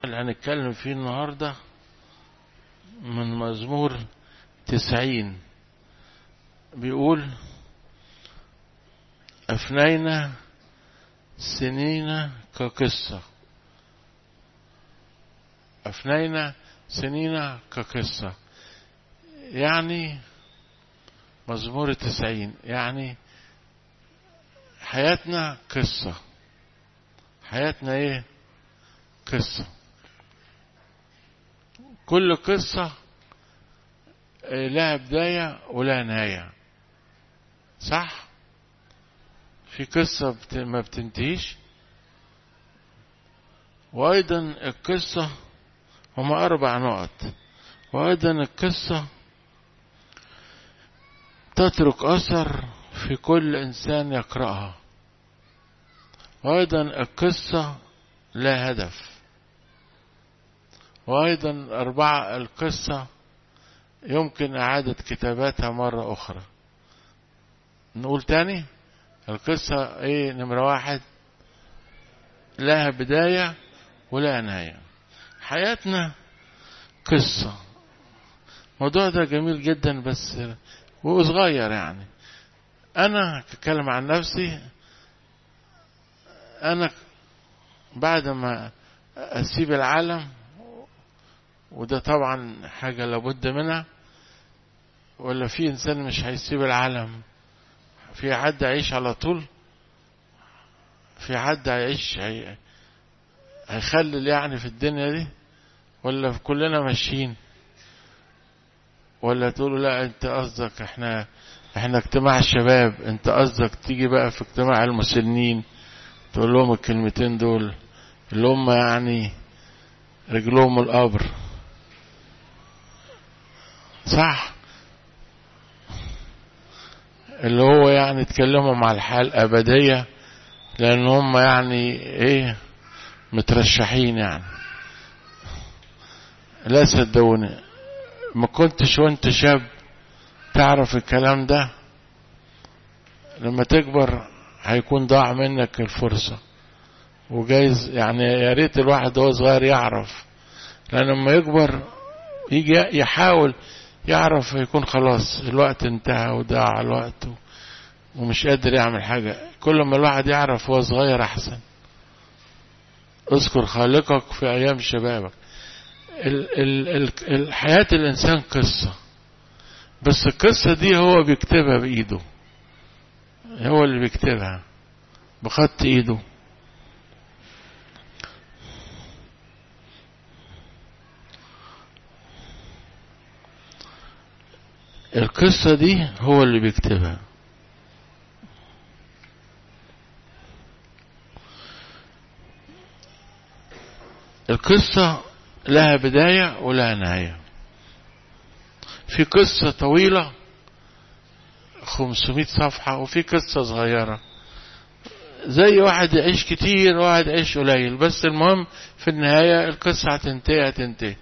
اللي هنتكلم فيه النهاردة من مزمور تسعين بيقول أفنينا سنين كقصة أفنينا سنين كقصة يعني مزمور التسعين يعني حياتنا قصة حياتنا ايه قصة كل قصة لها بداية ولها نهاية صح في قصة ما بتنتهيش وأيضا القصة هما أربع نقط وأيضا القصة تترك أثر في كل إنسان يقرأها وأيضا القصة لا هدف وأيضا أربعة القصة يمكن إعادة كتاباتها مرة أخرى نقول تاني القصة إيه نمرة واحد لها بداية ولها نهاية حياتنا قصة الموضوع ده جميل جدا بس وصغير يعني أنا أتكلم عن نفسي أنا بعد ما أسيب العالم وده طبعا حاجة لابد منها ولا في إنسان مش هيسيب العالم في حد هيعيش على طول في حد هيعيش هي... هيخلل يعني في الدنيا دي ولا كلنا ماشيين ولا تقولوا لا انت قصدك احنا احنا اجتماع الشباب انت قصدك تيجي بقى في اجتماع المسنين تقول لهم الكلمتين دول اللي هم يعني رجلهم القبر صح اللي هو يعني اتكلموا مع الحياة الأبدية لأن هم يعني ايه مترشحين يعني لا صدقوني ما كنتش وانت شاب تعرف الكلام ده لما تكبر هيكون ضاع منك الفرصة وجايز يعني يا ريت الواحد وهو صغير يعرف لأن لما يكبر يجي يحاول يعرف يكون خلاص الوقت انتهى وضاع الوقت ومش قادر يعمل حاجة كل ما الواحد يعرف وهو صغير أحسن اذكر خالقك في أيام شبابك ال ال ال الحياة الإنسان قصة بس القصة دي هو بيكتبها بإيده هو اللي بيكتبها بخط إيده القصة دي هو اللي بيكتبها القصة لها بداية ولها نهاية في قصة طويلة 500 صفحة وفي قصة صغيرة زي واحد يعيش كتير وواحد يعيش قليل بس المهم في النهاية القصة هتنتهي هتنتهي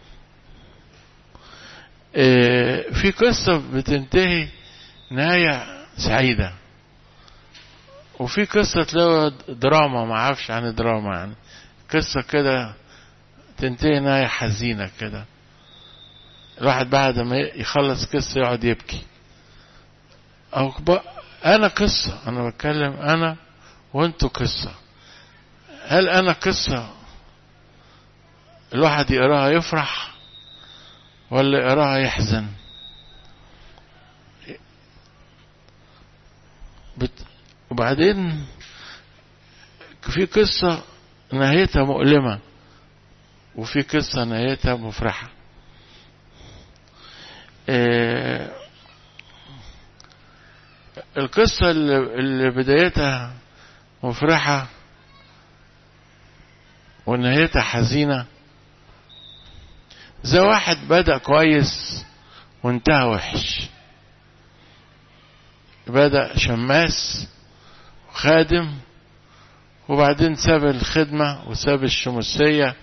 في قصة بتنتهي نهاية سعيدة وفي قصة تلاقيها دراما ما عارفش عن الدراما يعني قصة كده تنتهي نهاية حزينة كده الواحد بعد ما يخلص قصة يقعد يبكي أو أنا قصة أنا بتكلم أنا وأنتوا قصة هل أنا قصة الواحد يقراها يفرح ولا يقراها يحزن بت... وبعدين في قصة نهايتها مؤلمة وفي قصة نهايتها مفرحة إيه القصة اللي, اللي بدايتها مفرحة ونهايتها حزينة زي واحد بدأ كويس وانتهى وحش بدأ شماس وخادم وبعدين ساب الخدمة وساب الشمسية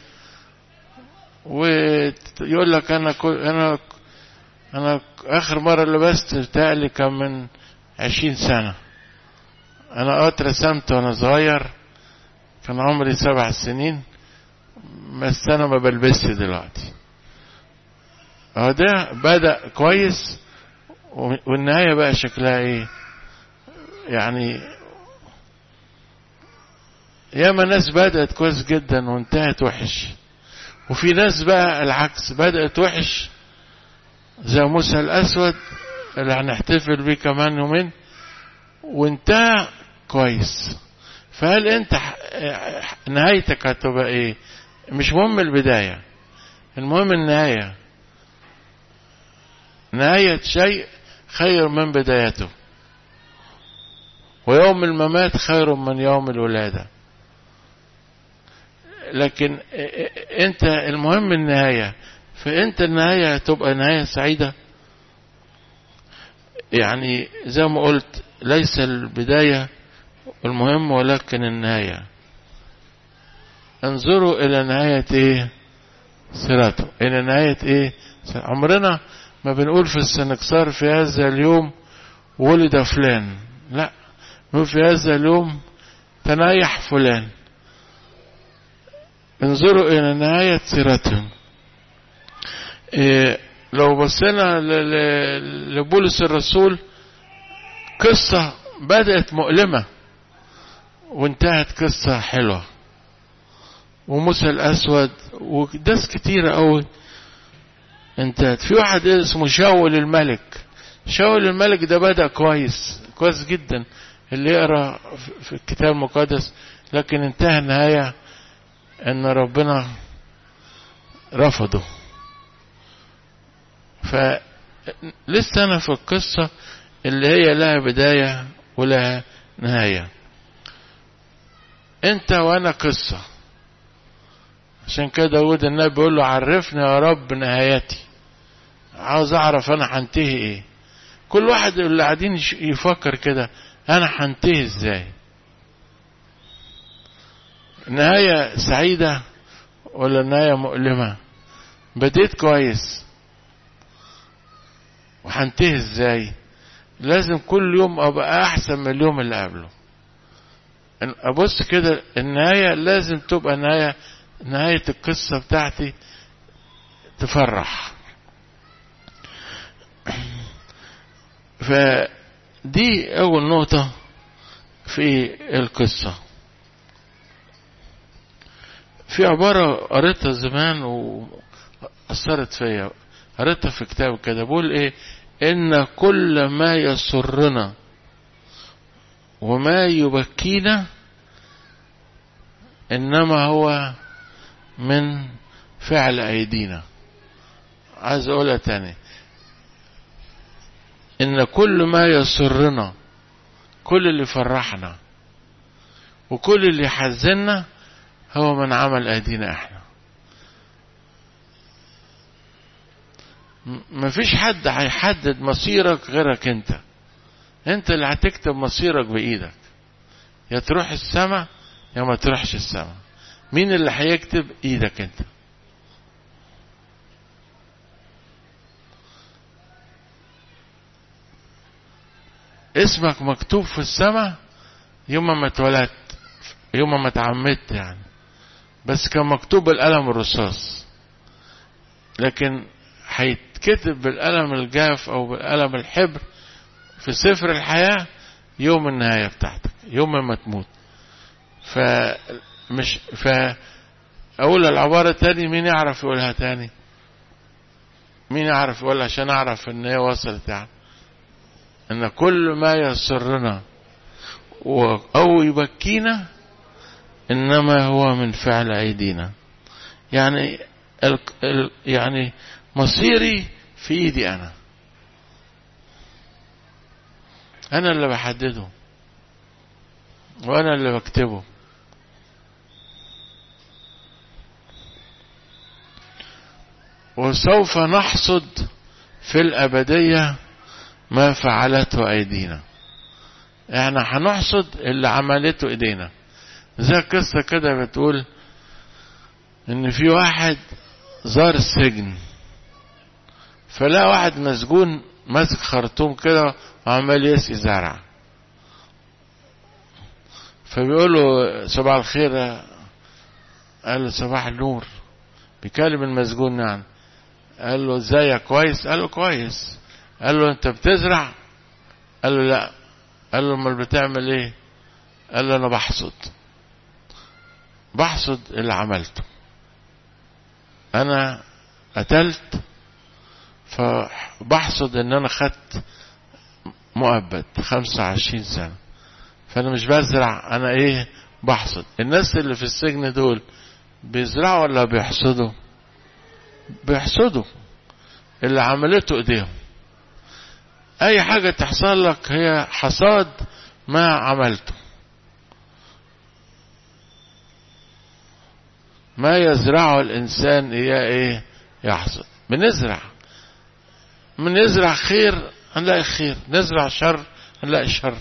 ويقول لك أنا أنا أنا آخر مرة لبست بتاعي كان من عشرين سنة أنا اه اترسمت وأنا صغير كان عمري سبع سنين بس انا ما بلبسش دلوقتي اهو ده بدأ كويس والنهاية بقى شكلها ايه يعني ياما ناس بدأت كويس جدا وانتهت وحش وفي ناس بقى العكس بدأت وحش زي موسى الأسود اللي هنحتفل بيه كمان يومين وانتهى كويس فهل انت نهايتك هتبقى ايه مش مهم البداية المهم النهاية نهاية شيء خير من بدايته ويوم الممات خير من يوم الولادة لكن انت المهم النهاية فانت النهاية هتبقى نهاية سعيدة يعني زي ما قلت ليس البداية المهم ولكن النهاية انظروا الى نهاية ايه سيرته الى نهاية ايه عمرنا ما بنقول في السنكسار في هذا اليوم ولد فلان لا نقول في هذا اليوم تنايح فلان انظروا الى نهاية سيرتهم إيه لو بصينا لبولس الرسول قصة بدأت مؤلمة وانتهت قصة حلوة وموسى الأسود وداس كتيرة قوي انتهت في واحد اسمه شاول الملك شاول الملك ده بدأ كويس كويس جدا اللي يقرأ في الكتاب المقدس لكن انتهى النهاية ان ربنا رفضه فلسه انا في القصة اللي هي لها بداية ولها نهاية انت وانا قصة عشان كده داود النبي بيقول له عرفني يا رب نهايتي عاوز اعرف انا هنتهي ايه كل واحد اللي قاعدين يفكر كده انا هنتهي ازاي نهاية سعيدة ولا نهاية مؤلمة بديت كويس وهنتهي ازاي لازم كل يوم ابقى احسن من اليوم اللي قبله ابص كده النهاية لازم تبقى نهاية نهاية القصة بتاعتي تفرح فدي اول نقطة في القصة في عبارة قريتها زمان وأثرت فيا قريتها في كتاب كده بقول ايه ان كل ما يسرنا وما يبكينا انما هو من فعل ايدينا عايز اقولها تاني ان كل ما يسرنا كل اللي فرحنا وكل اللي حزننا هو من عمل ايدينا احنا مفيش حد هيحدد مصيرك غيرك انت انت اللي هتكتب مصيرك بايدك يا تروح السما يا ما تروحش السما مين اللي هيكتب ايدك انت اسمك مكتوب في السما يوم ما اتولدت يوم ما اتعمدت يعني بس كان مكتوب بالقلم الرصاص لكن هيتكتب بالقلم الجاف او بالقلم الحبر في سفر الحياة يوم النهاية بتاعتك يوم ما تموت فمش ف اقول العبارة تاني مين يعرف يقولها تاني مين يعرف يقولها عشان اعرف ان هي وصلت يعني ان كل ما يسرنا او يبكينا انما هو من فعل ايدينا يعني ال ال يعني مصيري في ايدي انا انا اللي بحدده وانا اللي بكتبه وسوف نحصد في الابديه ما فعلته ايدينا احنا هنحصد اللي عملته ايدينا زي قصة كده بتقول ان في واحد زار السجن فلا واحد مسجون ماسك خرطوم كده وعمال يسقي زرع فبيقول له صباح الخير قال له صباح النور بيكلم المسجون يعني قال له ازيك كويس قال له كويس قال له انت بتزرع قال له لا قال له امال بتعمل ايه قال له انا بحصد بحصد اللي عملته انا قتلت فبحصد ان انا خدت مؤبد خمسة وعشرين سنة فانا مش بزرع انا ايه بحصد الناس اللي في السجن دول بيزرعوا ولا بيحصدوا بيحصدوا اللي عملته ايديهم اي حاجة تحصل لك هي حصاد ما عملته ما يزرعه الانسان اياه ايه يحصد بنزرع بنزرع خير هنلاقي خير نزرع شر هنلاقي شر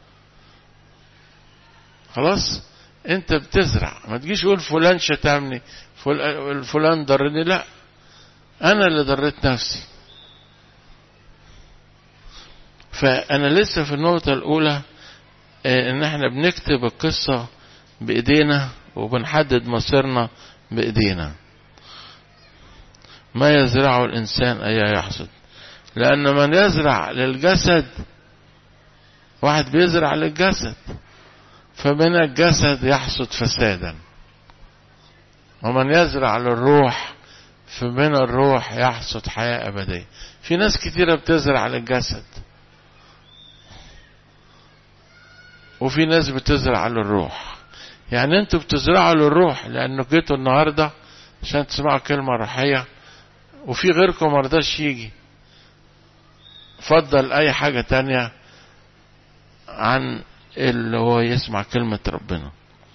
خلاص انت بتزرع ما تجيش تقول فلان شتمني فلان ضرني لا انا اللي ضريت نفسي فانا لسه في النقطة الاولى ان احنا بنكتب القصة بايدينا وبنحدد مصيرنا بايدينا ما يزرعه الانسان اياه يحصد لان من يزرع للجسد واحد بيزرع للجسد فمن الجسد يحصد فسادا ومن يزرع للروح فمن الروح يحصد حياة أبدية في ناس كتيرة بتزرع للجسد وفي ناس بتزرع للروح يعني انتوا بتزرعوا للروح لانه جيتوا النهاردة عشان تسمعوا كلمة روحية وفي غيركم مرضاش يجي فضل اي حاجة تانية عن اللي هو يسمع كلمة ربنا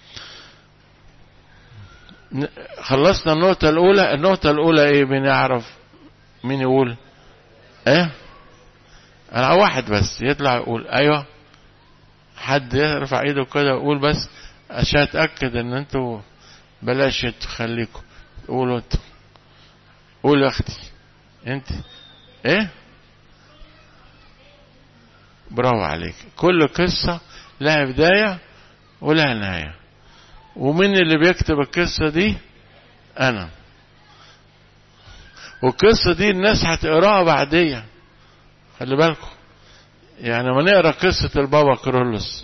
خلصنا النقطة الأولى النقطة الأولى إيه بنعرف مين يقول إيه أنا واحد بس يطلع يقول أيوه حد يرفع إيده كده ويقول بس عشان أتأكد إن أنتوا بلاش تخليكم قولوا أنتوا قول يا أختي أنت إيه برافو عليك كل قصة لها بداية ولها نهاية ومين اللي بيكتب القصة دي أنا والقصة دي الناس هتقراها بعديا خلي بالكم يعني ما نقرا قصة البابا كرولوس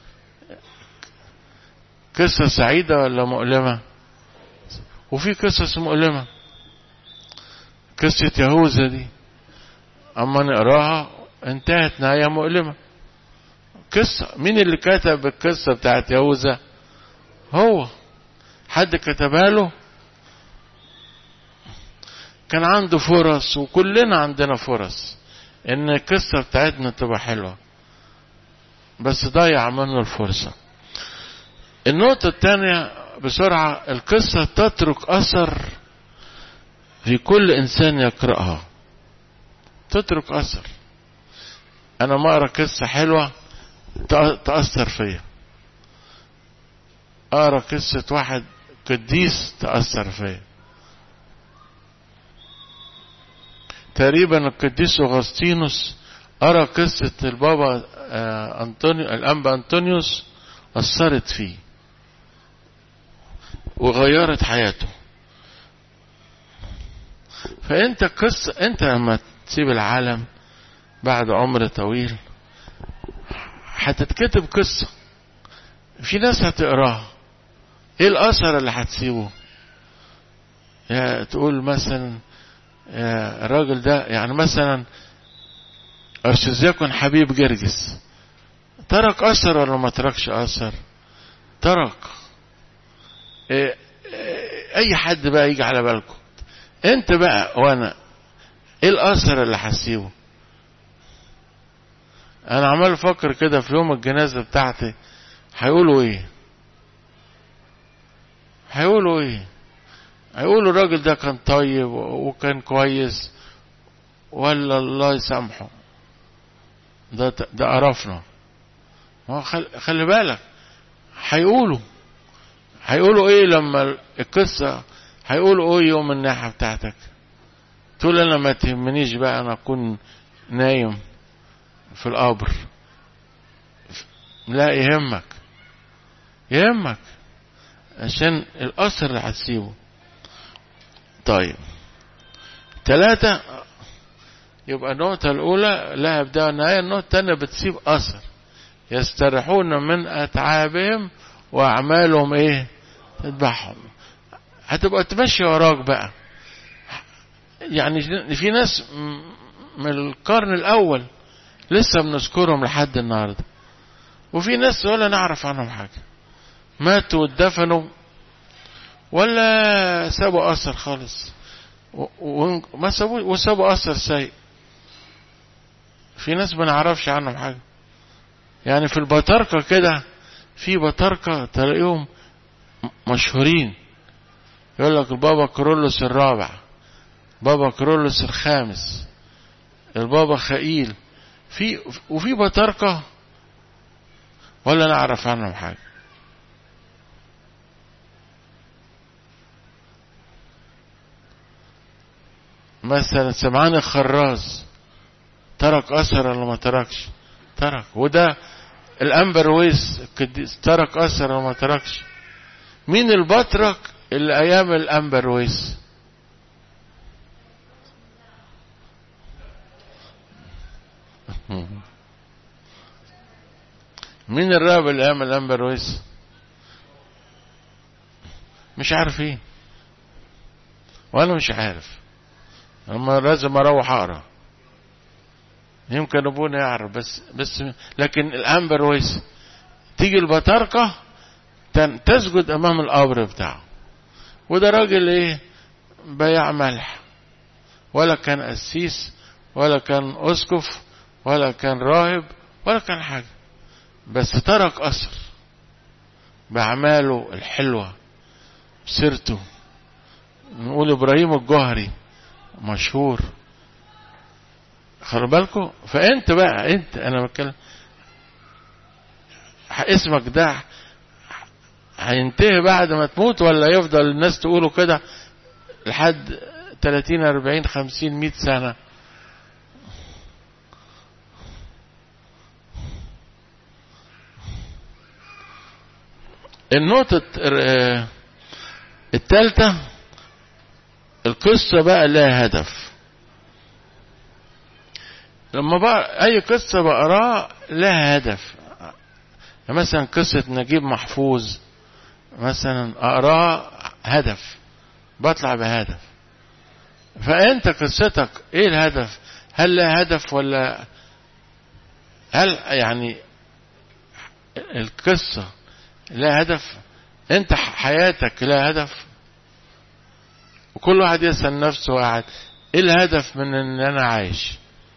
قصة سعيدة ولا مؤلمة وفي قصص مؤلمة قصة يهوذا دي أما نقراها انتهت نهاية مؤلمة قصة مين اللي كتب القصة بتاعت يهوذا هو حد كتبها له كان عنده فرص وكلنا عندنا فرص ان القصة بتاعتنا تبقى حلوة بس ضيع منه الفرصة النقطة الثانية بسرعة القصة تترك أثر في كل إنسان يقرأها تترك أثر أنا ما أقرأ قصة حلوة تأثر فيا أقرأ قصة واحد قديس تأثر فيا تقريبا القديس أغسطينوس أرى قصة البابا أنطونيو الأنبا أنطونيوس أثرت فيه وغيرت حياته فأنت قصة أنت لما تسيب العالم بعد عمر طويل هتتكتب قصة في ناس هتقراها ايه الاثر اللي هتسيبه يا تقول مثلا يا الراجل ده يعني مثلا ارشدياكون حبيب جرجس ترك اثر ولا ما تركش اثر ترك إيه إيه اي حد بقى يجي على بالكم انت بقى وانا ايه الاثر اللي هسيبه انا عمال افكر كده في يوم الجنازه بتاعتي هيقولوا ايه هيقولوا ايه هيقولوا الراجل ده كان طيب وكان كويس ولا الله يسامحه ده ده قرفنا ما خل... خلي بالك هيقولوا هيقولوا ايه لما القصة هيقولوا ايه يوم الناحة بتاعتك تقول انا ما تهمنيش بقى انا اكون نايم في القبر لا يهمك يهمك عشان الأثر اللي هتسيبه طيب ثلاثة يبقى النقطة الأولى لها بداية ونهاية النقطة الثانية بتسيب أثر يستريحون من أتعابهم وأعمالهم إيه تتبعهم هتبقى تمشي وراك بقى يعني في ناس من القرن الأول لسه بنذكرهم لحد النهاردة وفي ناس ولا نعرف عنهم حاجة ماتوا واتدفنوا ولا سابوا أثر خالص وما سابوا وسابوا أثر سيء في ناس ما نعرفش عنهم حاجة يعني في البطاركة كده في بطاركة تلاقيهم مشهورين يقول لك البابا كرولوس الرابع بابا كرولوس الخامس البابا خئيل في وفي بطاركة ولا نعرف عنهم حاجة مثلا سمعان الخراز ترك أثر ولا ما تركش ترك وده الأنبر ويس ترك أثر ولا ما تركش مين البطرك اللي أيام الأنبر ويس مين الراب اللي أيام الأنبر ويس مش عارفين وانا مش عارف اما لازم اروح اقرا يمكن ابونا يعرف بس بس لكن الانبر ويس تيجي البطاركه تسجد امام القبر بتاعه وده راجل ايه بياع ملح ولا كان قسيس ولا كان اسقف ولا كان راهب ولا كان حاجه بس ترك اثر باعماله الحلوه بسيرته نقول ابراهيم الجوهري مشهور خلوا بالكم فانت بقى انت انا بتكلم اسمك ده هينتهي بعد ما تموت ولا يفضل الناس تقوله كده لحد 30 40 50 100 سنه النقطة الثالثة القصة بقى لها هدف لما بقى أي قصة بقراها لها هدف مثلا قصة نجيب محفوظ مثلا أقراها هدف بطلع بهدف فأنت قصتك إيه الهدف هل لها هدف ولا هل يعني القصة لها هدف انت حياتك لها هدف وكل واحد يسأل نفسه واحد ايه الهدف من ان انا عايش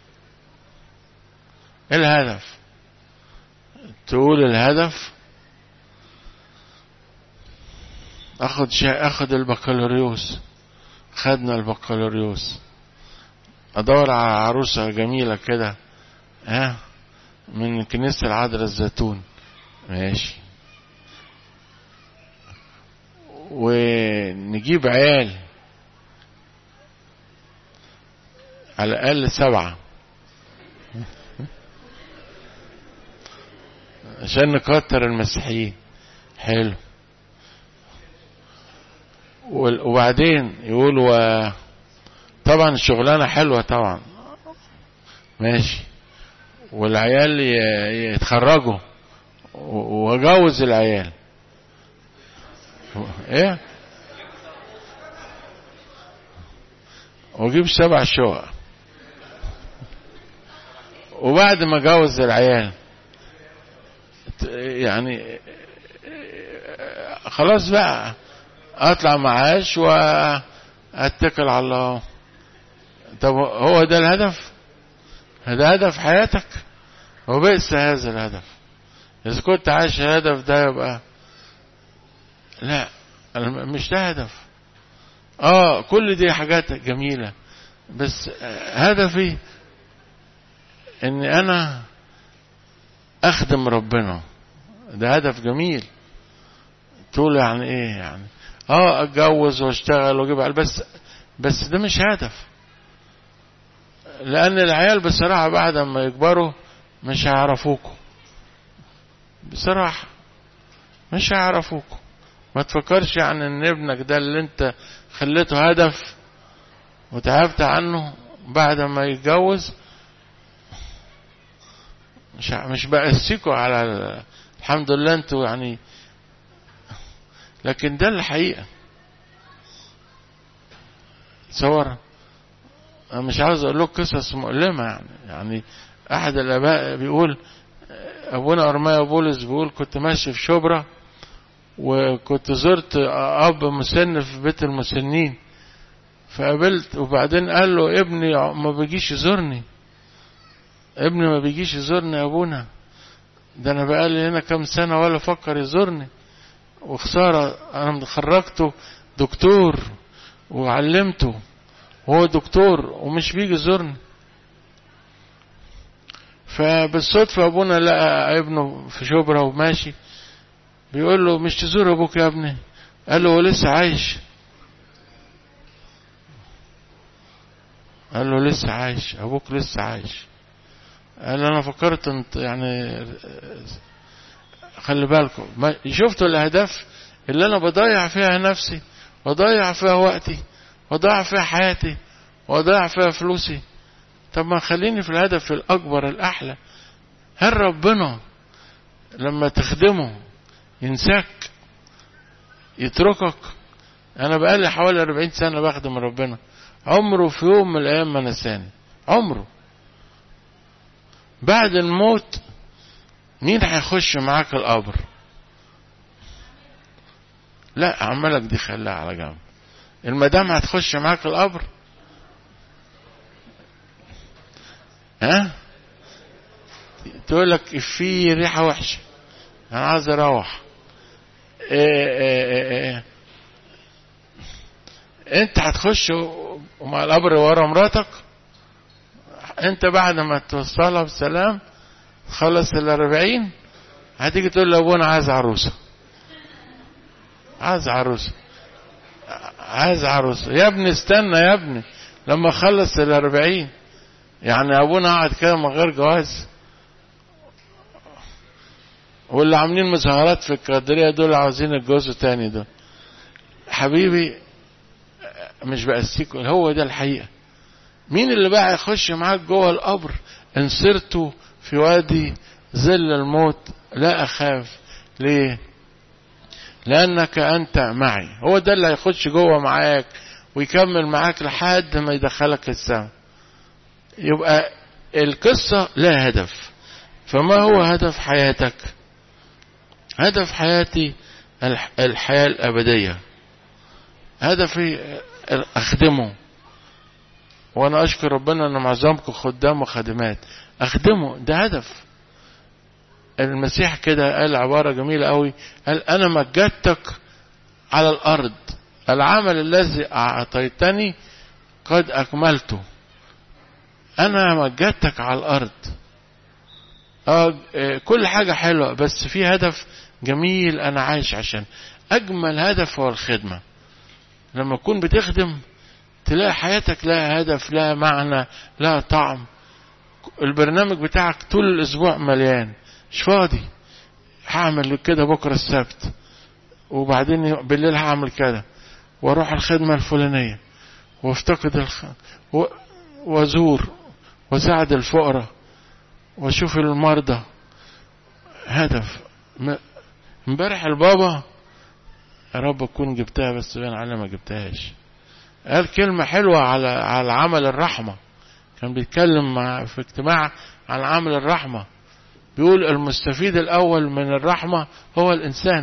ايه الهدف تقول الهدف اخد شيء اخد البكالوريوس خدنا البكالوريوس ادور على عروسة جميلة كده ها من كنيسة العذراء الزيتون ماشي ونجيب عيال على الأقل سبعة عشان نكتر المسيحيين حلو وبعدين يقولوا طبعا الشغلانة حلوة طبعا ماشي والعيال يتخرجوا واجوز العيال ايه واجيب سبع شقق وبعد ما جوز العيال يعني خلاص بقى اطلع معاش واتكل على الله طب هو ده الهدف ده هدف حياتك وبئس هذا الهدف اذا كنت عايش الهدف ده يبقى لا مش ده هدف اه كل دي حاجات جميلة بس هدفي اني انا اخدم ربنا ده هدف جميل تقول يعني ايه يعني اه اتجوز واشتغل واجيب عيال بس بس ده مش هدف لان العيال بصراحة بعد ما يكبروا مش هيعرفوكوا بصراحة مش هيعرفوكوا ما تفكرش يعني ان ابنك ده اللي انت خليته هدف وتعبت عنه بعد ما يتجوز مش مش بأسيكوا على ال- الحمد لله انتوا يعني لكن ده الحقيقة تصور انا مش عاوز اقول لك قصص مؤلمة يعني يعني احد الاباء بيقول ابونا ارميا بولس بيقول كنت ماشي في شبرا وكنت زرت اب مسن في بيت المسنين فقابلت وبعدين قال له ابني ما بيجيش يزورني ابني ما بيجيش يزورني يا ابونا ده انا بقالي هنا كام سنة ولا فكر يزورني وخسارة انا خرجته دكتور وعلمته وهو دكتور ومش بيجي يزورني فبالصدفة ابونا لقى ابنه في شبرا وماشي بيقول له مش تزور ابوك يا ابني قال له هو لسه عايش قال له لسه عايش ابوك لسه عايش قال له انا فكرت انت يعني خلي بالكم ما- شفتوا الاهداف اللي انا بضيع فيها نفسي وضيع فيها وقتي وضيع فيها حياتي وضيع فيها فلوسي طب ما خليني في الهدف الاكبر الاحلى هل ربنا لما تخدمه ينساك يتركك انا بقالي حوالي 40 سنة بخدم ربنا عمره في يوم من الايام ما نساني عمره بعد الموت مين هيخش معاك القبر لا عمالك دي خليها على جنب المدام هتخش معاك القبر ها تقول لك في ريحة وحشة انا عايز اروح إيه إيه إيه إيه. انت هتخش ومع القبر ورا مراتك انت بعد ما توصلها بسلام خلص الاربعين هتيجي تقول لابونا عايز عروسة عايز عروسة عايز عروسة يا ابني استنى يا ابني لما خلص الاربعين يعني ابونا قعد كده من غير جواز واللي عاملين مظاهرات في القادرية دول عاوزين يتجوزوا تاني دول حبيبي مش بأسيكوا هو ده الحقيقة مين اللي بقى يخش معاك جوه القبر ان سرت في وادي ظل الموت لا اخاف ليه لانك انت معي هو ده اللي هيخش جوه معاك ويكمل معاك لحد ما يدخلك السماء يبقى القصة لها هدف فما هو هدف حياتك هدف حياتي الح- الحياة الأبدية هدفي أخدمه وأنا أشكر ربنا أن معظمكم خدام وخادمات أخدمه ده هدف المسيح كده قال عبارة جميلة قوي قال أنا مجدتك على الأرض العمل الذي أعطيتني قد أكملته أنا مجدتك على الأرض آه آه، كل حاجة حلوة بس في هدف جميل أنا عايش عشان أجمل هدف هو الخدمة لما تكون بتخدم تلاقي حياتك لها هدف لها معنى لها طعم البرنامج بتاعك طول الأسبوع مليان مش فاضي هعمل كده بكرة السبت وبعدين بالليل هعمل كده واروح الخدمة الفلانية وافتقد الخ... و... وازور واساعد الفقراء واشوف المرضى هدف م- امبارح البابا يا رب تكون جبتها بس بين على ما جبتهاش قال كلمة حلوة على على عمل الرحمة كان بيتكلم مع في اجتماع عن عمل الرحمة بيقول المستفيد الأول من الرحمة هو الإنسان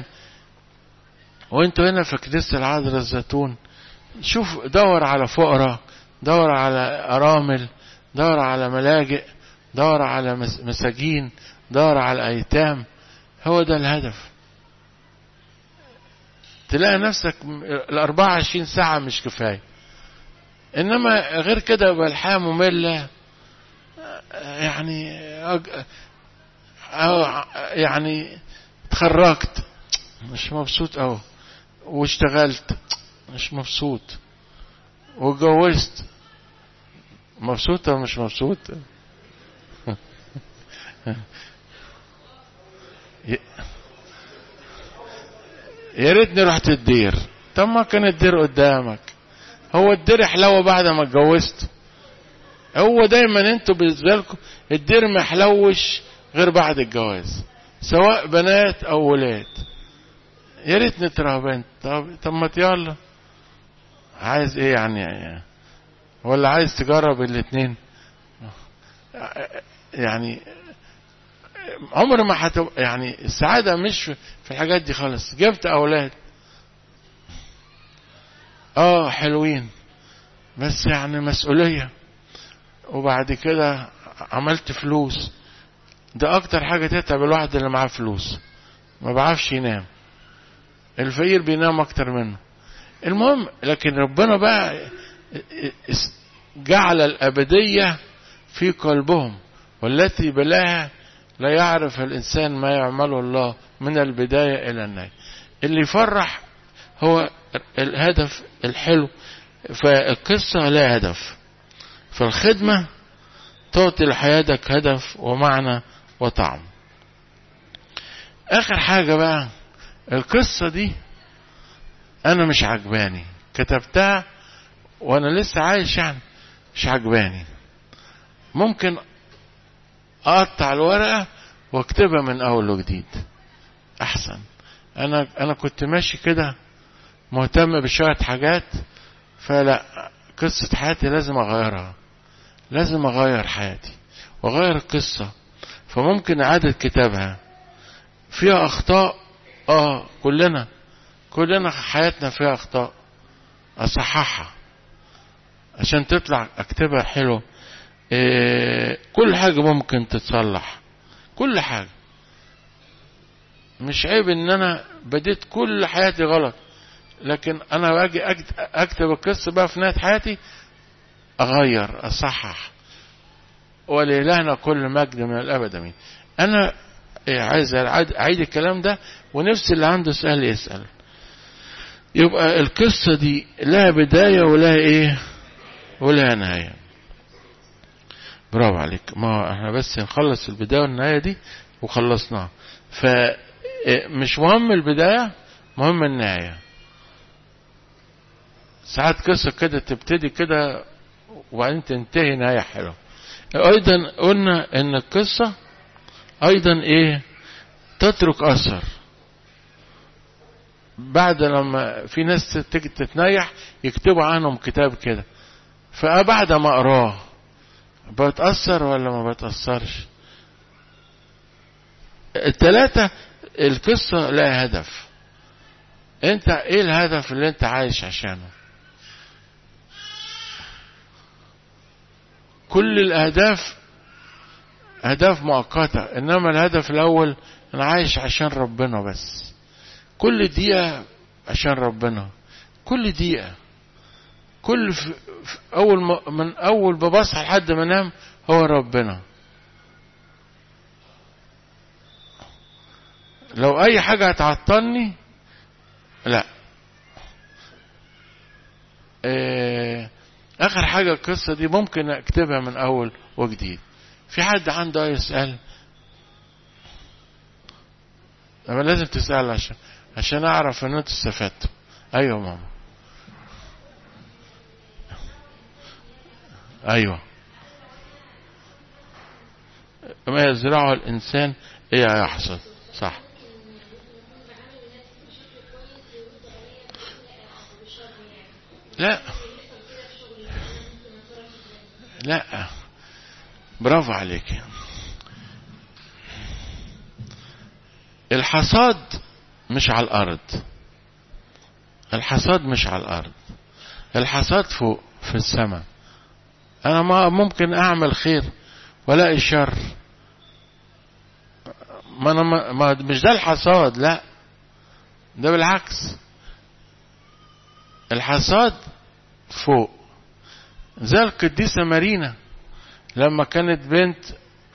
وانتوا هنا في كنيسة العذراء الزيتون شوف دور على فقراء دور على أرامل دور على ملاجئ دور على مس- مساجين دور على أيتام هو ده الهدف تلاقي نفسك م- ال 24 ساعة مش كفاية إنما غير كده يبقى الحياة مملة يعني أج- أو يعني اتخرجت مش مبسوط أوي واشتغلت مش مبسوط واتجوزت مبسوط ولا مش مبسوط ي- يا ريتني رحت الدير طب ما كان الدير قدامك هو الدير حلوه بعد ما اتجوزت هو دايما انتوا بالنسبه لكم الدير ما يحلوش غير بعد الجواز سواء بنات او ولاد يا ريتني ترهبنت طب طب ما يلا عايز ايه يعني ولا عايز تجرب الاثنين يعني عمر ما حت يعني السعاده مش في الحاجات دي خالص جبت اولاد اه حلوين بس يعني مسؤوليه وبعد كده عملت فلوس ده اكتر حاجه تتعب الواحد اللي معاه فلوس ما بعرفش ينام الفقير بينام اكتر منه المهم لكن ربنا بقى جعل الابديه في قلبهم والتي بلاها لا يعرف الانسان ما يعمله الله من البدايه الى النهايه اللي يفرح هو الهدف الحلو فالقصه لا هدف فالخدمه تعطي لحياتك هدف ومعنى وطعم اخر حاجه بقى القصه دي انا مش عجباني كتبتها وانا لسه عايش يعني مش عجباني ممكن اقطع الورقه واكتبها من اول وجديد احسن انا انا كنت ماشي كده مهتم بشويه حاجات فلا قصه حياتي لازم اغيرها لازم اغير حياتي واغير القصه فممكن اعاده كتابها فيها اخطاء اه كلنا كلنا حياتنا فيها اخطاء اصححها عشان تطلع اكتبها حلو إيه كل حاجه ممكن تتصلح كل حاجه مش عيب ان انا بديت كل حياتي غلط لكن انا باجي اكتب القصه بقى في نهايه حياتي اغير اصحح ولإلهنا كل مجد من الابد امين انا عايز اعيد الكلام ده ونفس اللي عنده سؤال يسال يبقى القصه دي لها بدايه ولها ايه ولها نهايه برافو عليك ما احنا بس نخلص البدايه والنهايه دي وخلصناها فمش مهم البدايه مهم النهايه ساعات قصه كده تبتدي كده وبعدين تنتهي نهايه حلوه ايضا قلنا ان القصه ايضا ايه تترك اثر بعد لما في ناس تيجي تتنيح يكتبوا عنهم كتاب كده فبعد ما اقراه بتأثر ولا ما بتأثرش التلاتة القصة لها هدف انت ايه الهدف اللي انت عايش عشانه كل الاهداف اهداف مؤقتة انما الهدف الاول انا عايش عشان ربنا بس كل دقيقة عشان ربنا كل دقيقة كل في اول ما من اول ما بصحى لحد ما انام هو ربنا لو اي حاجة هتعطلني لا إيه اخر حاجة القصة دي ممكن اكتبها من اول وجديد في حد عنده اي سؤال اما لازم تسأل عشان عشان اعرف ان انتوا استفدتوا ايوه ماما ايوه ما يزرعه الانسان ايه يحصل صح لا لا برافو عليك الحصاد مش على الارض الحصاد مش على الارض الحصاد فوق في السماء انا ما ممكن اعمل خير ولا شر ما انا ما ما مش ده الحصاد لا ده بالعكس الحصاد فوق زي القديسة مارينا لما كانت بنت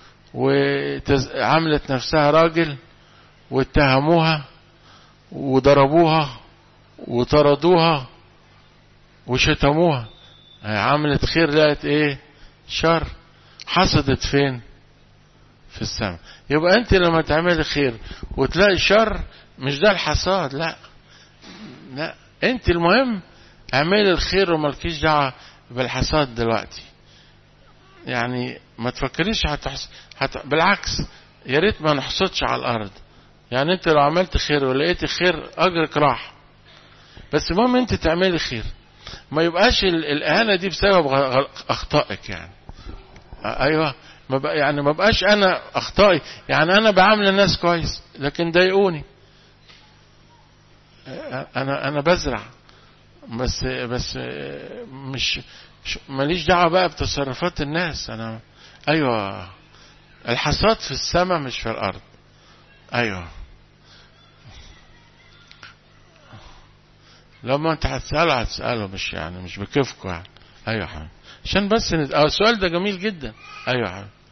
وعملت نفسها راجل واتهموها وضربوها وطردوها وشتموها عملت خير لقت ايه شر حصدت فين في السماء يبقى انت لما تعملي خير وتلاقي شر مش ده الحصاد لا لا انت المهم اعملي الخير ومالكيش دعوه بالحصاد دلوقتي يعني ما تفكريش هتحس... هت... بالعكس يا ريت ما نحصدش على الارض يعني انت لو عملت خير ولقيت خير اجرك راح بس المهم انت تعملي خير ما يبقاش ال- الاهانه دي بسبب غ- غ- اخطائك يعني آه، ايوه ما بق... يعني ما بقاش انا اخطائي يعني انا بعامل الناس كويس لكن ضايقوني آه، انا انا بزرع بس بس آه، مش مش- ماليش دعوه بقى بتصرفات الناس انا ايوه الحصاد في السماء مش في الارض ايوه لما انت هتساله هتساله مش يعني مش بكيفكم يعني ايوه يا حبيبي عشان بس نت... اه السؤال ده جميل جدا ايوه يا حبيبي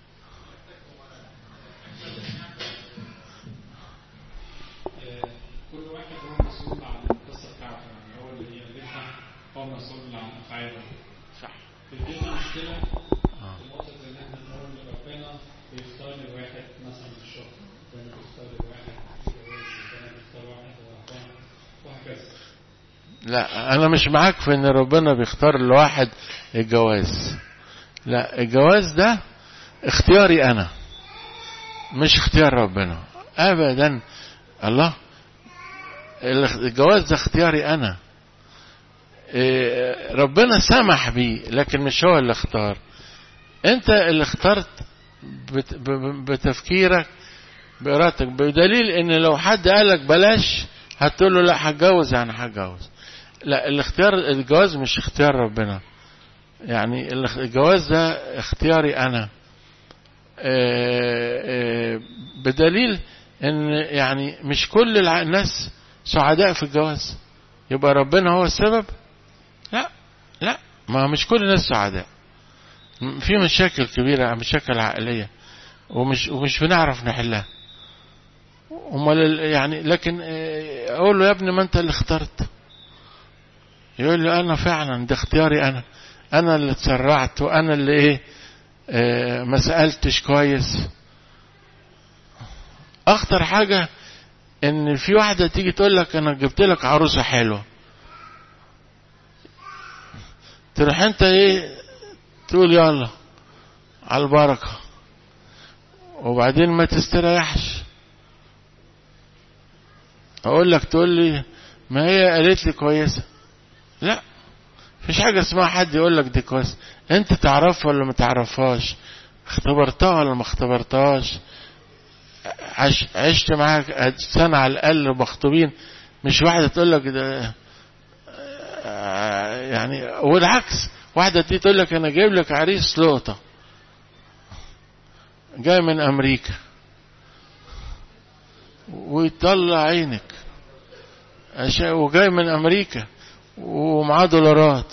كل واحد هو مسؤول عن القصه بتاعته يعني هو اللي بيألفها هو مسؤول عن افعاله صح بتجيلنا مشكله آه. في نقطه ان احنا نقول ان ربنا بيختار الواحد مثلا في الشغل ربنا بيختار الواحد في الجواز ربنا بيختار واحد وهكذا وهكذا لا انا مش معاك في ان ربنا بيختار لواحد الجواز لا الجواز ده اختياري انا مش اختيار ربنا ابدا الله الجواز ده اختياري انا إيه، ربنا سمح بيه لكن مش هو اللي اختار انت اللي اخترت بت- ب- بتفكيرك بإرادتك بدليل ان لو حد قالك بلاش هتقول له لا هتجوز يعني هتجوز لا الاختيار الجواز مش اختيار ربنا يعني الاخ- الجواز ده اختياري انا آه، آه، بدليل ان يعني مش كل الع- الناس سعداء في الجواز يبقى ربنا هو السبب لا لا ما مش كل الناس سعداء م- في مشاكل كبيرة مشاكل عائلية ومش ومش بنعرف نحلها امال ال- يعني لكن آه، اقول له يا ابني ما انت اللي اخترت يقول لي انا فعلا ده اختياري انا انا اللي اتسرعت وانا اللي ايه آه، ما سالتش كويس اخطر حاجه ان في واحده تيجي تقول لك انا جبت لك عروسه حلوه تروح انت ايه تقول يلا على البركه وبعدين ما تستريحش اقول لك تقول لي ما هي قالت لي كويسه لا مفيش حاجه اسمها حد يقول لك دي كويسه انت تعرفها ولا ما تعرفهاش اختبرتها ولا ما اختبرتهاش عش عشت معاك سنه على الاقل مخطوبين مش واحده تقول لك ده آه، يعني والعكس واحده تيجي تقول لك انا جايب لك عريس لقطه جاي من امريكا ويطلع عينك عشان وجاي من امريكا ومعاه دولارات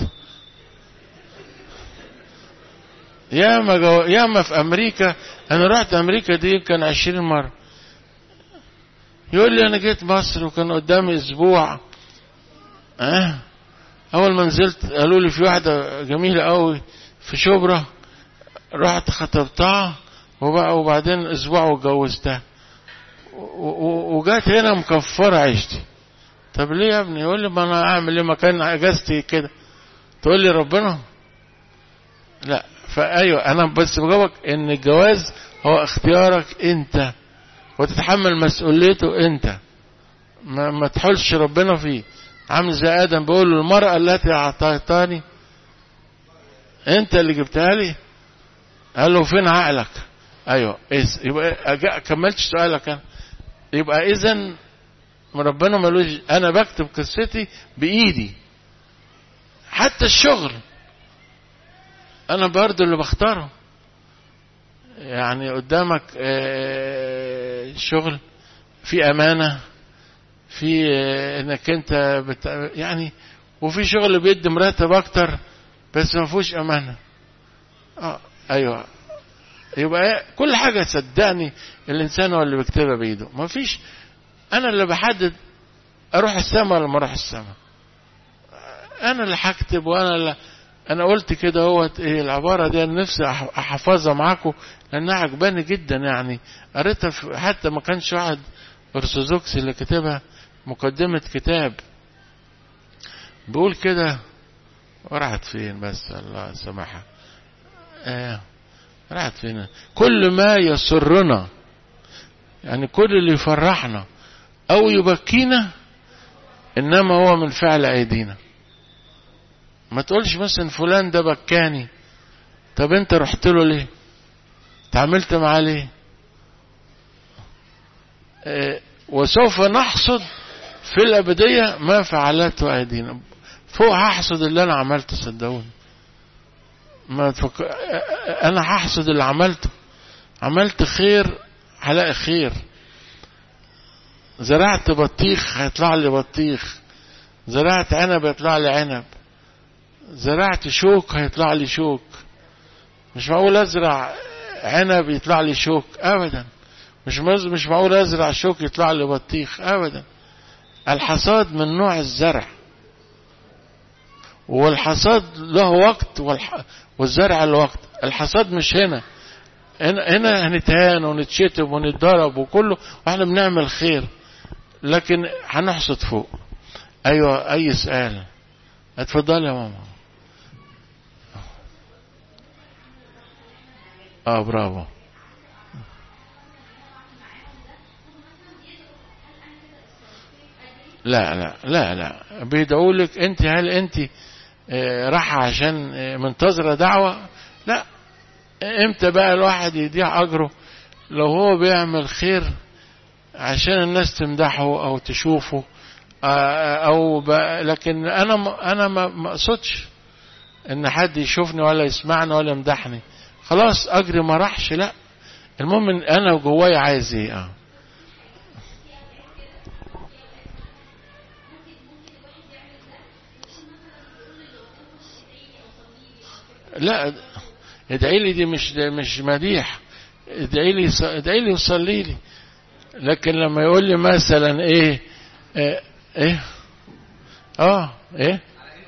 ياما جو... ياما في امريكا انا رحت امريكا دي كان عشرين مرة يقول لي انا جيت مصر وكان قدامي اسبوع اه اول ما نزلت قالوا لي في واحدة جميلة قوي في شبرا رحت خطبتها وبقى وبعدين اسبوع واتجوزتها و- و- وجات هنا مكفرة عيشتي طب ليه يا ابني يقول لي ما انا اعمل ايه ما كان اجازتي كده تقول لي ربنا لا فايوه انا بس بجاوبك ان الجواز هو اختيارك انت وتتحمل مسؤوليته انت ما, ما تحولش ربنا فيه عامل زي ادم بيقول له المرأة التي اعطيتني انت اللي جبتها لي قال له فين عقلك ايوه إيه يبقى أجا- كملتش سؤالك انا يبقى اذا ربنا ملوش انا بكتب قصتي بايدي حتى الشغل انا برضو اللي بختاره يعني قدامك آه، شغل في امانه في آه، انك انت بت... يعني وفي شغل بيدي مرتب اكتر بس ما فيهوش امانه اه ايوه يبقى إيه؟ كل حاجه صدقني الانسان هو اللي بيكتبها بايده ما فيش انا اللي بحدد اروح السماء ولا ما اروح السماء انا اللي هكتب وانا اللي انا قلت كده هو ايه العباره دي انا نفسي أح- احفظها معاكم لانها عجباني جدا يعني قريتها في- حتى ما كانش واحد ارثوذكسي اللي كاتبها مقدمة كتاب بيقول كده وراحت فين بس الله سمحها آه راحت فين كل ما يسرنا يعني كل اللي يفرحنا او يبكينا انما هو من فعل ايدينا ما تقولش مثلا فلان ده بكاني طب انت رحت له ليه تعاملت معاه ليه اه وسوف نحصد في الابديه ما فعلته ايدينا فوق هحصد اللي انا عملته صدقوني ما تفك... انا هحصد اللي عملته عملت خير هلاقي خير زرعت بطيخ هيطلع لي بطيخ زرعت عنب هيطلع لي عنب زرعت شوك هيطلع لي شوك مش معقول ازرع عنب يطلع لي شوك ابدا مش مش معقول ازرع شوك يطلع لي بطيخ ابدا الحصاد من نوع الزرع والحصاد له وقت والح... والزرع له وقت الحصاد مش هنا هنا, هنا هنتهان ونتشتم ونتضرب وكله واحنا بنعمل خير لكن هنحصد فوق ايوه اي سؤال اتفضل يا ماما اه برافو لا لا لا لا بيدعوا لك انت هل انت راحة عشان منتظرة دعوة لا امتى بقى الواحد يضيع اجره لو هو بيعمل خير عشان الناس تمدحه او تشوفه او لكن انا انا ما اقصدش ان حد يشوفني ولا يسمعني ولا يمدحني خلاص اجري ما راحش لا المهم ان انا جوايا عايز ايه اه لا ادعي لي دي مش مش مديح ادعي لي ادعي لي وصلي لي لكن لما يقول لي مثلا ايه ايه, إيه؟ اه ايه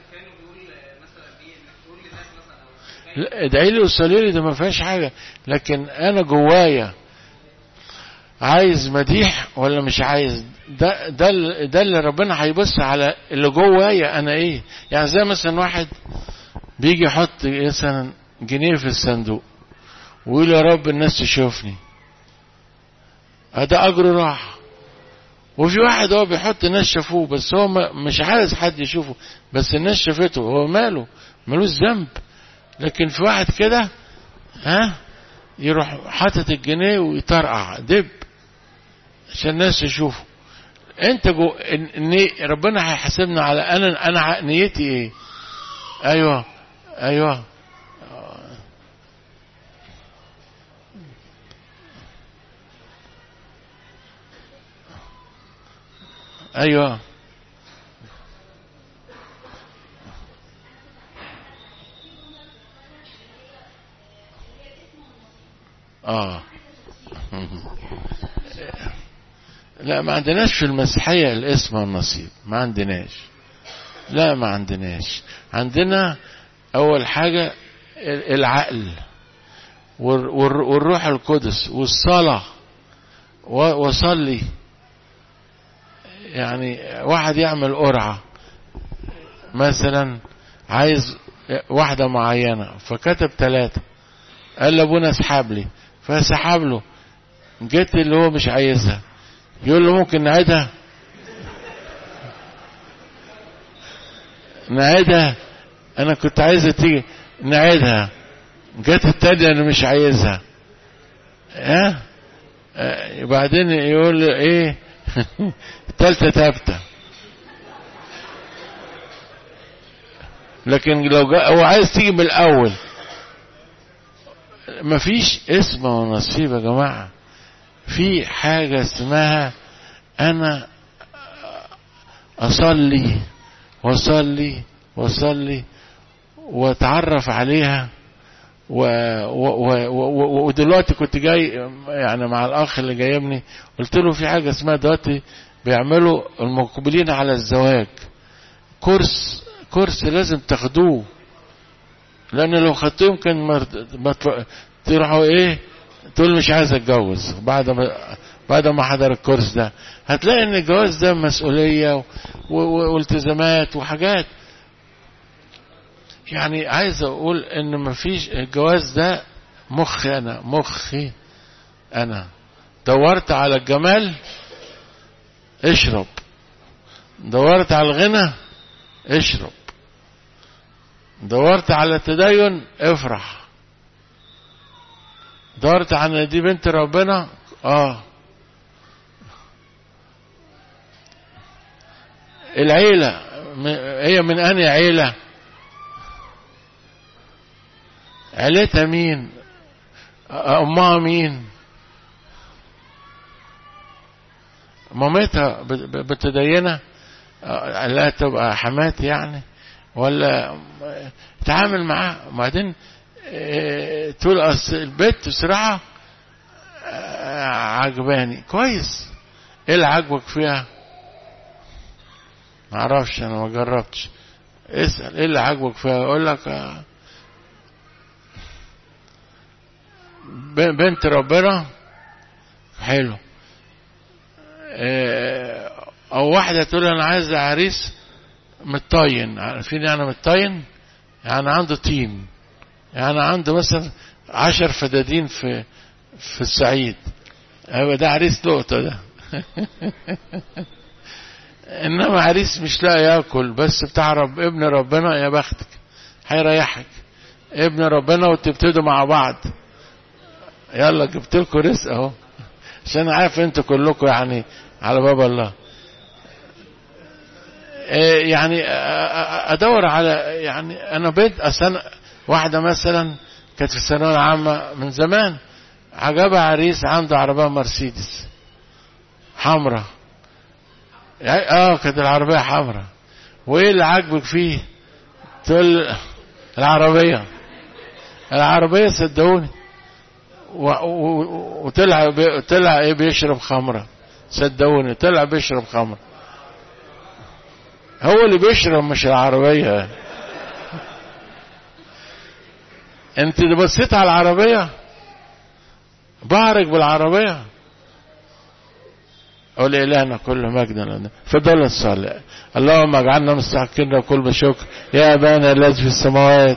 لا ادعي لي وصلي لي ده ما فيهاش حاجه لكن انا جوايا عايز مديح ولا مش عايز ده ده ده اللي ربنا هيبص على اللي جوايا انا ايه يعني زي مثلا واحد بيجي يحط مثلا جنيه في الصندوق ويقول يا رب الناس تشوفني هذا اجره راح وفي واحد هو بيحط الناس شافوه بس هو مش عايز حد يشوفه بس الناس شافته هو ماله ملوش ذنب لكن في واحد كده ها يروح حاطط الجنيه ويطرقع دب عشان الناس تشوفه انت جو ان ربنا هيحاسبنا على انا انا نيتي ايه ايوه ايوه ايوه اه لا ما عندناش في المسيحية الاسم والنصيب ما عندناش لا ما عندناش عندنا اول حاجة العقل والروح القدس والصلاة وصلي يعني واحد يعمل قرعة مثلا عايز واحدة معينة فكتب ثلاثة قال لابونا اسحب لي فسحب له جت اللي هو مش عايزها يقول له ممكن نعيدها نعيدها انا كنت عايزة تيجي نعيدها جت التانية انا مش عايزها ها أه؟ بعدين يقول له ايه التالتة تابتة لكن لو جاء هو عايز تيجي من الاول مفيش اسم ونصيب يا جماعة في حاجة اسمها انا اصلي واصلي واصلي واتعرف عليها و... و... و... ودلوقتي كنت جاي يعني مع الاخ اللي جايبني قلت له في حاجه اسمها دلوقتي بيعملوا المقبلين على الزواج كورس كورس لازم تاخدوه لان لو خدتوه يمكن ما تروحوا ايه تقول مش عايز اتجوز بعد ما بعد ما حضر الكورس ده هتلاقي ان الجواز ده مسؤولية و... و... والتزامات وحاجات يعني عايز اقول ان مفيش الجواز ده مخي انا مخي انا دورت على الجمال اشرب دورت على الغنى اشرب دورت على التدين افرح دورت على دي بنت ربنا اه العيلة هي من أنهي عيلة عيلتها مين أمها مين مامتها بتدينة لا تبقى حماتي يعني ولا تعامل معاه وبعدين تقول اصل البيت بصراحة عجباني كويس ايه اللي عجبك فيها ما اعرفش انا ما جربتش اسأل ايه اللي عجبك فيها يقول لك بنت ربنا حلو او واحدة تقول انا عايز عريس متطين عارفين يعني متطين يعني عنده تيم يعني عنده مثلا عشر فدادين في في الصعيد هيبقى ده عريس لقطة ده انما عريس مش لاقي ياكل بس بتاع رب ابن ربنا يا بختك هيريحك ابن ربنا وتبتدوا مع بعض يلا جبت لكم رزق اهو عشان عارف انتوا كلكم يعني على باب الله يعني ادور على يعني انا بيت اصلا واحده مثلا كانت في الثانويه العامه من زمان عجبها عريس عنده عربيه مرسيدس حمراء اه كانت العربيه حمراء وايه اللي عاجبك فيه تقول العربيه العربيه صدقوني وطلع طلع ايه بيشرب خمره صدقوني طلع بيشرب خمره هو اللي بيشرب مش العربية انت بصيت على العربية بارك بالعربية قول إلهنا كل مجد لنا فضل الصالح اللهم اجعلنا مستحقين كل بشكر يا أبانا الذي في السماوات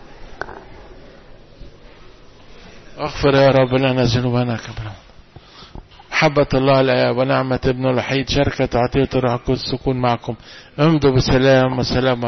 اغفر يا رب لنا ذنوبنا كبرنا محبة الله الآب ونعمة ابن الوحيد شركة عطية الروح القدس تكون معكم امضوا بسلام وسلام